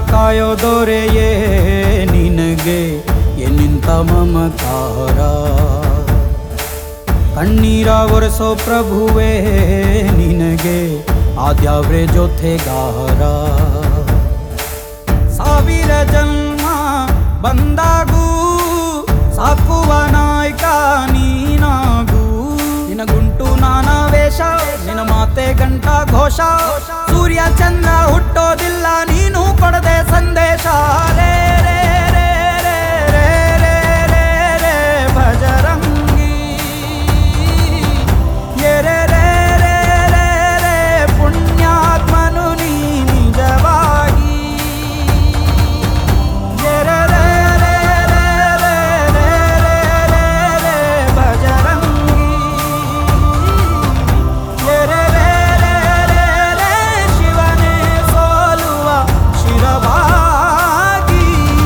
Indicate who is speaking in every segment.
Speaker 1: ಕಾಯೋ ದೊರೆಯೇ ನಿನಗೆ ಎನ್ನಿಂತ ಮಮಕಾರ ಕಣ್ಣೀರ ಒರೆಸೋ ಪ್ರಭುವೇ ನಿನಗೆ ಆದ್ಯಾವ್ರೆ ಜೊತೆಗಾರ ಸಾವಿರ ಜನ್ಮ ಬಂದಾಗೂ ಸಾಕುವ ನಾಯಕ ನೀನಾಗೂ ನಿನಗುಂಟು ನಾನಾ ವೇಷ ನಿನ್ನ ಮಾತೆ ಗಂಟ ಘೋಷ ಸೂರ್ಯ ಚಂದ್ರ ಹುಟ್ಟೋದಿಲ್ಲ ನೀನು ಕೊಡದೆ ಸಂದೇಶ ರೇ ರೇ ರೇ ರೇ ರೇ ರೇ ರೇ ರೇ ಭಜರಂಗಿ ಎ ರೇ ರೇ ರೇ ರೇ ರೇ ಪುಣ್ಯಾತ್ಮನು ನೀ ನಿಜವಾಗಿ ಎ ರೇ ರೇ ರೇ ರೇ ರೇ ರೇ ರೇ ರೇ ರೇ ಭಜರಂಗಿ ಎ ರೇ ರೇ ರೇ ರೇ ರೇ ಶಿವನೇ ಸೋಲುವ ಶಿರವಾಗಿ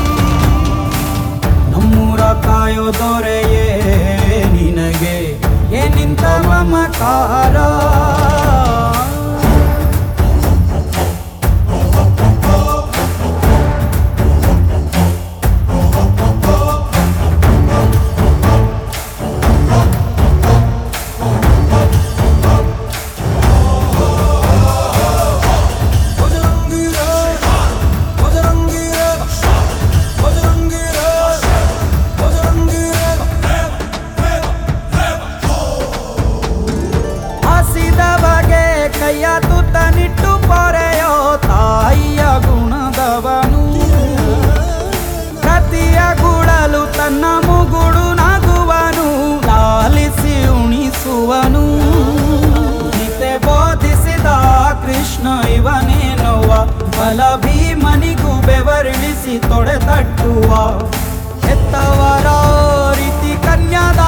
Speaker 1: ನಮ್ಮೂರ ಕಾಯೋ ದೊರೆಯೇ ನಿನಗೆ ಏನಿಂತ ಮಮಕಾರ ಹಸಿದ ಬಗೆ ಕೈಯ ತುತ್ತ ನಿಟ್ಟು ಪೊರೆಯೋ ತಾಯಿಯ ಗುಣದವನು ಪ್ರತಿಯ ಗುಡಲು ತನ್ನ ಮುಗುಡು ನಗುವನು ಲಾಲಿಸಿ ಉಣಿಸುವನು ಗೀತೆ ಬೋಧಿಸಿದ ಕೃಷ್ಣ ಇವನೇನುವ ಬಲ ಭೀಮನಿಗೂ ಬೆವರಿಳಿಸಿ ತೊಡೆ ತಟ್ಟುವ ಹೆತ್ತವರ ರೀತಿ ಕನ್ಯಾದ